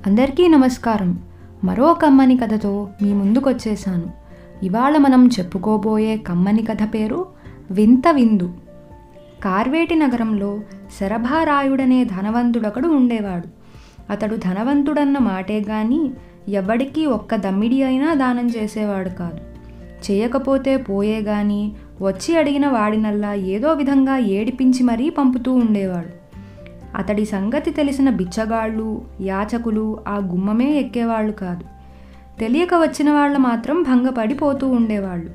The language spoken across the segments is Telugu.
అందరికీ నమస్కారం మరో కమ్మని కథతో మీ ముందుకొచ్చేసాను ఇవాళ మనం చెప్పుకోబోయే కమ్మని కథ పేరు వింత విందు కార్వేటి నగరంలో శరభారాయుడనే ధనవంతుడొకడు ఉండేవాడు అతడు ధనవంతుడన్న మాటే గాని ఎవ్వడికి ఒక్క దమ్మిడి అయినా దానం చేసేవాడు కాదు చేయకపోతే పోయే గాని వచ్చి అడిగిన వాడినల్లా ఏదో విధంగా ఏడిపించి మరీ పంపుతూ ఉండేవాడు అతడి సంగతి తెలిసిన బిచ్చగాళ్ళు యాచకులు ఆ గుమ్మమే ఎక్కేవాళ్ళు కాదు తెలియక వచ్చిన వాళ్ళు మాత్రం భంగపడిపోతూ ఉండేవాళ్ళు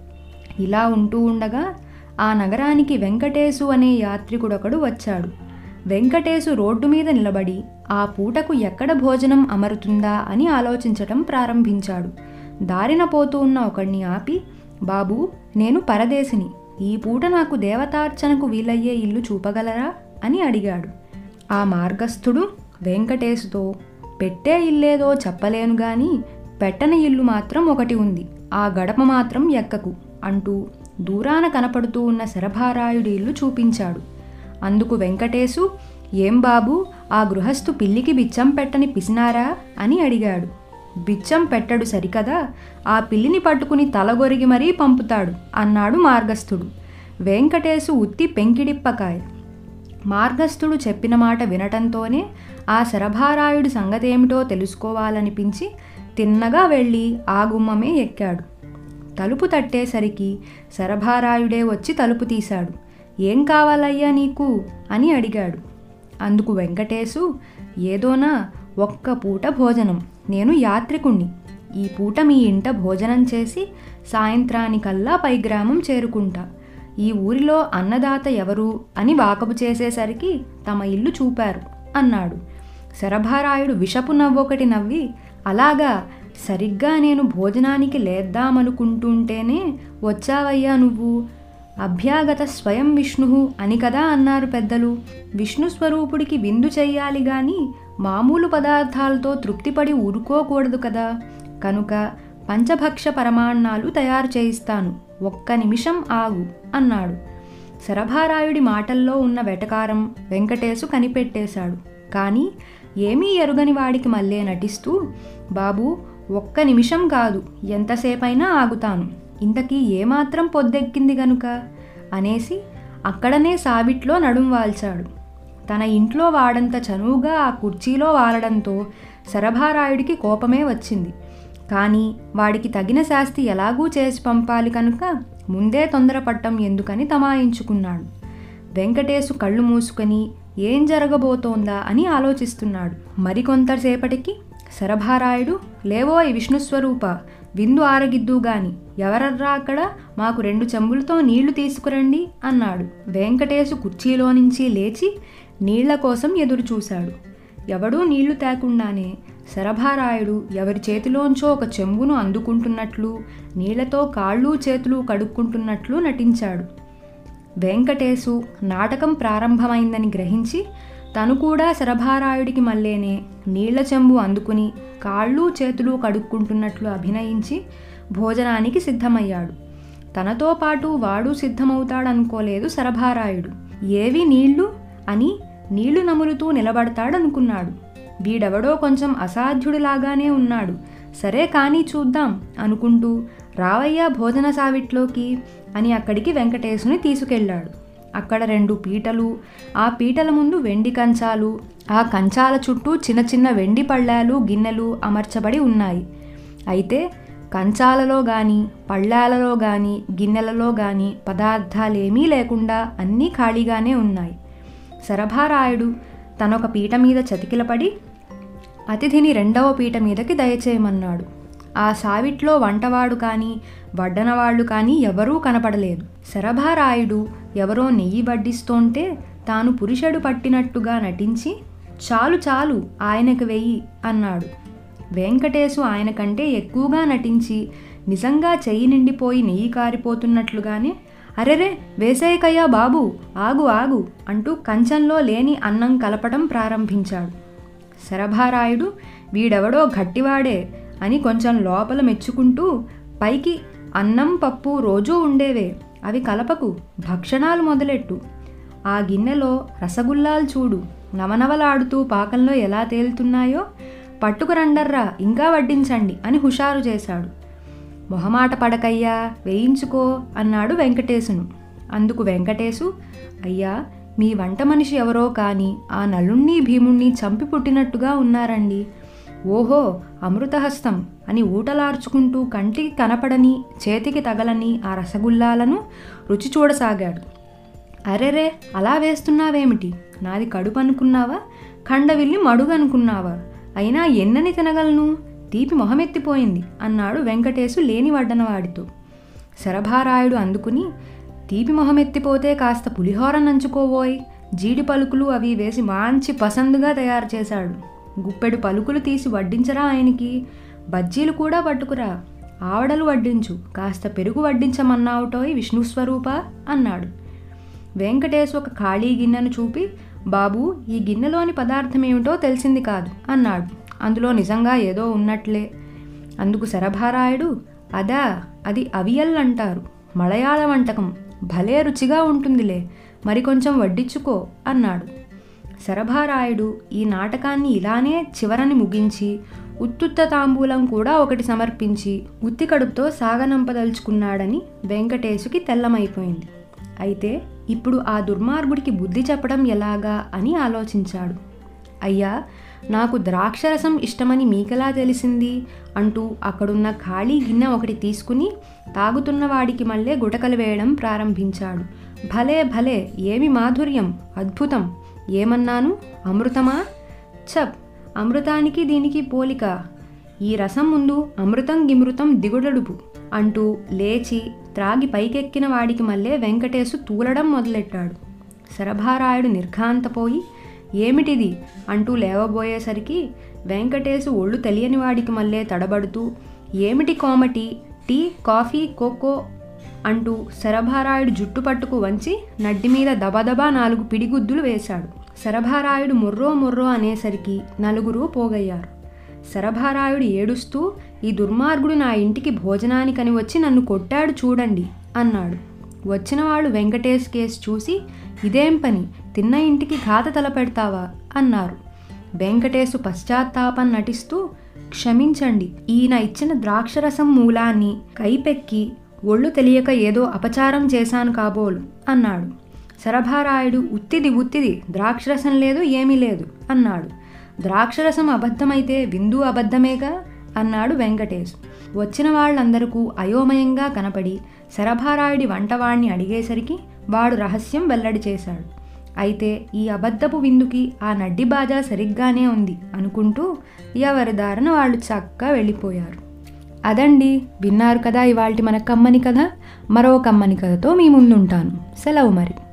ఇలా ఉంటూ ఉండగా ఆ నగరానికి వెంకటేశు అనే యాత్రికుడొకడు వచ్చాడు వెంకటేశు రోడ్డు మీద నిలబడి ఆ పూటకు ఎక్కడ భోజనం అమరుతుందా అని ఆలోచించటం ప్రారంభించాడు దారిన పోతూ ఉన్న ఒకడిని ఆపి బాబు నేను పరదేశిని ఈ పూట నాకు దేవతార్చనకు వీలయ్యే ఇల్లు చూపగలరా అని అడిగాడు ఆ మార్గస్థుడు వెంకటేశుతో పెట్టే ఇల్లేదో చెప్పలేను గాని పెట్టని ఇల్లు మాత్రం ఒకటి ఉంది ఆ గడప మాత్రం ఎక్కకు అంటూ దూరాన కనపడుతూ ఉన్న శరభారాయుడి ఇల్లు చూపించాడు అందుకు వెంకటేశు ఏం బాబు ఆ గృహస్థు పిల్లికి బిచ్చం పెట్టని పిసినారా అని అడిగాడు బిచ్చం పెట్టడు సరికదా ఆ పిల్లిని పట్టుకుని తలగొరిగి మరీ పంపుతాడు అన్నాడు మార్గస్థుడు వెంకటేశు ఉత్తి పెంకిడిప్పకాయ మార్గస్థుడు చెప్పిన మాట వినటంతోనే ఆ శరభారాయుడి సంగతేమిటో తెలుసుకోవాలనిపించి తిన్నగా వెళ్ళి ఆ గుమ్మమే ఎక్కాడు తలుపు తట్టేసరికి శరభారాయుడే వచ్చి తలుపు తీశాడు ఏం కావాలయ్యా నీకు అని అడిగాడు అందుకు వెంకటేశు ఏదోనా ఒక్క పూట భోజనం నేను యాత్రికుణ్ణి ఈ పూట మీ ఇంట భోజనం చేసి సాయంత్రానికల్లా పై గ్రామం చేరుకుంటా ఈ ఊరిలో అన్నదాత ఎవరు అని వాకపు చేసేసరికి తమ ఇల్లు చూపారు అన్నాడు శరభారాయుడు విషపు నవ్వొకటి నవ్వి అలాగా సరిగ్గా నేను భోజనానికి లేద్దామనుకుంటుంటేనే వచ్చావయ్యా నువ్వు అభ్యాగత స్వయం విష్ణు అని కదా అన్నారు పెద్దలు విష్ణు స్వరూపుడికి విందు చెయ్యాలి గాని మామూలు పదార్థాలతో తృప్తిపడి ఊరుకోకూడదు కదా కనుక పంచభక్ష పరమాన్నాలు తయారు చేయిస్తాను ఒక్క నిమిషం ఆగు అన్నాడు శరభారాయుడి మాటల్లో ఉన్న వెటకారం వెంకటేశు కనిపెట్టేశాడు కానీ ఏమీ ఎరుగని వాడికి మళ్ళీ నటిస్తూ బాబు ఒక్క నిమిషం కాదు ఎంతసేపైనా ఆగుతాను ఇంతకీ ఏమాత్రం పొద్దెక్కింది గనుక అనేసి అక్కడనే సావిట్లో నడుం వాల్చాడు తన ఇంట్లో వాడంత చనువుగా ఆ కుర్చీలో వాలడంతో శరభారాయుడికి కోపమే వచ్చింది కానీ వాడికి తగిన శాస్తి ఎలాగూ చేసి పంపాలి కనుక ముందే తొందరపట్టం ఎందుకని తమాయించుకున్నాడు వెంకటేశు కళ్ళు మూసుకొని ఏం జరగబోతోందా అని ఆలోచిస్తున్నాడు మరికొంతసేపటికి శరభారాయుడు లేవోయ్ విష్ణుస్వరూప విందు ఆరగిద్దు గాని ఎవరర్రా అక్కడ మాకు రెండు చెంబులతో నీళ్లు తీసుకురండి అన్నాడు వెంకటేశు కుర్చీలో నుంచి లేచి నీళ్ల కోసం ఎదురు చూశాడు ఎవడూ నీళ్లు తేకుండానే శరభారాయుడు ఎవరి చేతిలోంచో ఒక చెంబును అందుకుంటున్నట్లు నీళ్లతో కాళ్ళు చేతులు కడుక్కుంటున్నట్లు నటించాడు వెంకటేశు నాటకం ప్రారంభమైందని గ్రహించి తను కూడా శరభారాయుడికి మళ్ళేనే నీళ్ల చెంబు అందుకుని కాళ్ళు చేతులు కడుక్కుంటున్నట్లు అభినయించి భోజనానికి సిద్ధమయ్యాడు తనతో పాటు వాడు సిద్ధమవుతాడనుకోలేదు శరభారాయుడు ఏవి నీళ్లు అని నీళ్లు నములుతూ నిలబడతాడనుకున్నాడు వీడెవడో కొంచెం అసాధ్యుడిలాగానే ఉన్నాడు సరే కానీ చూద్దాం అనుకుంటూ రావయ్యా భోజన సావిట్లోకి అని అక్కడికి వెంకటేశుని తీసుకెళ్ళాడు అక్కడ రెండు పీటలు ఆ పీటల ముందు వెండి కంచాలు ఆ కంచాల చుట్టూ చిన్న చిన్న వెండి పళ్ళాలు గిన్నెలు అమర్చబడి ఉన్నాయి అయితే కంచాలలో కానీ పళ్ళాలలో కానీ గిన్నెలలో కానీ పదార్థాలేమీ లేకుండా అన్నీ ఖాళీగానే ఉన్నాయి శరభారాయుడు తనొక పీట మీద చతికిలపడి అతిథిని రెండవ పీట మీదకి దయచేయమన్నాడు ఆ సావిట్లో వంటవాడు కానీ వడ్డనవాళ్ళు కానీ ఎవరూ కనపడలేదు శరభారాయుడు ఎవరో నెయ్యి వడ్డిస్తోంటే తాను పురుషుడు పట్టినట్టుగా నటించి చాలు చాలు ఆయనకు వెయ్యి అన్నాడు వెంకటేశు ఆయన కంటే ఎక్కువగా నటించి నిజంగా చెయ్యి నిండిపోయి నెయ్యి కారిపోతున్నట్లుగానే అరెరే వేసేయకయ్యా బాబు ఆగు ఆగు అంటూ కంచంలో లేని అన్నం కలపడం ప్రారంభించాడు శరభారాయుడు వీడెవడో గట్టివాడే అని కొంచెం లోపల మెచ్చుకుంటూ పైకి అన్నం పప్పు రోజూ ఉండేవే అవి కలపకు భక్షణాలు మొదలెట్టు ఆ గిన్నెలో రసగుల్లాలు చూడు నవనవలాడుతూ పాకంలో ఎలా తేలుతున్నాయో పట్టుకురండర్రా ఇంకా వడ్డించండి అని హుషారు చేశాడు మొహమాట పడకయ్యా వేయించుకో అన్నాడు వెంకటేశును అందుకు వెంకటేశు అయ్యా మీ వంట మనిషి ఎవరో కానీ ఆ నలుణ్ణి భీముణ్ణి చంపి పుట్టినట్టుగా ఉన్నారండి ఓహో అమృతహస్తం అని ఊటలార్చుకుంటూ కంటికి కనపడని చేతికి తగలని ఆ రసగుల్లాలను రుచి చూడసాగాడు అరెరే అలా వేస్తున్నావేమిటి నాది కడుపు అనుకున్నావా ఖండవిల్లి మడుగు అనుకున్నావా అయినా ఎన్నని తినగలను తీపి మొహమెత్తిపోయింది అన్నాడు వెంకటేశు లేని వడ్డనవాడితో శరభారాయుడు అందుకుని తీపి మొహమెత్తిపోతే కాస్త పులిహోర నంచుకోవోయ్ జీడి పలుకులు అవి వేసి మంచి పసందుగా తయారు చేశాడు గుప్పెడు పలుకులు తీసి వడ్డించరా ఆయనకి బజ్జీలు కూడా పట్టుకురా ఆవడలు వడ్డించు కాస్త పెరుగు వడ్డించమన్నావుటోయ్ విష్ణుస్వరూప అన్నాడు వెంకటేశ్ ఒక ఖాళీ గిన్నెను చూపి బాబు ఈ గిన్నెలోని పదార్థం ఏమిటో తెలిసింది కాదు అన్నాడు అందులో నిజంగా ఏదో ఉన్నట్లే అందుకు శరభారాయుడు అదా అది అవియల్ అంటారు మలయాళ వంటకం భలే రుచిగా ఉంటుందిలే మరి కొంచెం వడ్డించుకో అన్నాడు శరభారాయుడు ఈ నాటకాన్ని ఇలానే చివరని ముగించి ఉత్తుత్త తాంబూలం కూడా ఒకటి సమర్పించి ఉత్తి కడుపుతో సాగనంపదలుచుకున్నాడని వెంకటేశుకి తెల్లమైపోయింది అయితే ఇప్పుడు ఆ దుర్మార్గుడికి బుద్ధి చెప్పడం ఎలాగా అని ఆలోచించాడు అయ్యా నాకు ద్రాక్షరసం ఇష్టమని మీకెలా తెలిసింది అంటూ అక్కడున్న ఖాళీ గిన్నె ఒకటి తీసుకుని తాగుతున్న వాడికి మళ్ళీ గుటకలు వేయడం ప్రారంభించాడు భలే భలే ఏమి మాధుర్యం అద్భుతం ఏమన్నాను అమృతమా చప్ అమృతానికి దీనికి పోలిక ఈ రసం ముందు అమృతం గిమృతం దిగుడడుపు అంటూ లేచి త్రాగి పైకెక్కిన వాడికి మళ్ళీ వెంకటేశు తూలడం మొదలెట్టాడు శరభారాయుడు నిర్ఘాంతపోయి ఏమిటిది అంటూ లేవబోయేసరికి వెంకటేశు ఒళ్ళు తెలియని వాడికి మళ్ళీ తడబడుతూ ఏమిటి కోమటి టీ కాఫీ కోకో అంటూ శరభారాయుడు జుట్టు పట్టుకు వంచి నడ్డి మీద దబదబా నాలుగు పిడిగుద్దులు వేశాడు శరభారాయుడు ముర్రో ముర్రో అనేసరికి నలుగురు పోగయ్యారు శరభారాయుడు ఏడుస్తూ ఈ దుర్మార్గుడు నా ఇంటికి భోజనానికని వచ్చి నన్ను కొట్టాడు చూడండి అన్నాడు వచ్చిన వాళ్ళు వెంకటేష్ కేసు చూసి ఇదేం పని తిన్న ఇంటికి ఘాత తలపెడతావా అన్నారు వెంకటేశు పశ్చాత్తాపం నటిస్తూ క్షమించండి ఈయన ఇచ్చిన ద్రాక్షరసం మూలాన్ని కైపెక్కి ఒళ్ళు తెలియక ఏదో అపచారం చేశాను కాబోలు అన్నాడు శరభారాయుడు ఉత్తిది ఉత్తిది ద్రాక్షరసం లేదు ఏమీ లేదు అన్నాడు ద్రాక్షరసం అబద్ధమైతే విందు అబద్ధమేగా అన్నాడు వెంకటేష్ వచ్చిన వాళ్ళందరకు అయోమయంగా కనపడి శరభారాయుడి వంటవాణ్ణి అడిగేసరికి వాడు రహస్యం వెల్లడి చేశాడు అయితే ఈ అబద్ధపు విందుకి ఆ నడ్డి బాజా సరిగ్గానే ఉంది అనుకుంటూ ఎవరి దారిన వాళ్ళు చక్కగా వెళ్ళిపోయారు అదండి విన్నారు కదా ఇవాళ మన కమ్మని కథ మరో కమ్మని కథతో మీ ముందుంటాను సెలవు మరి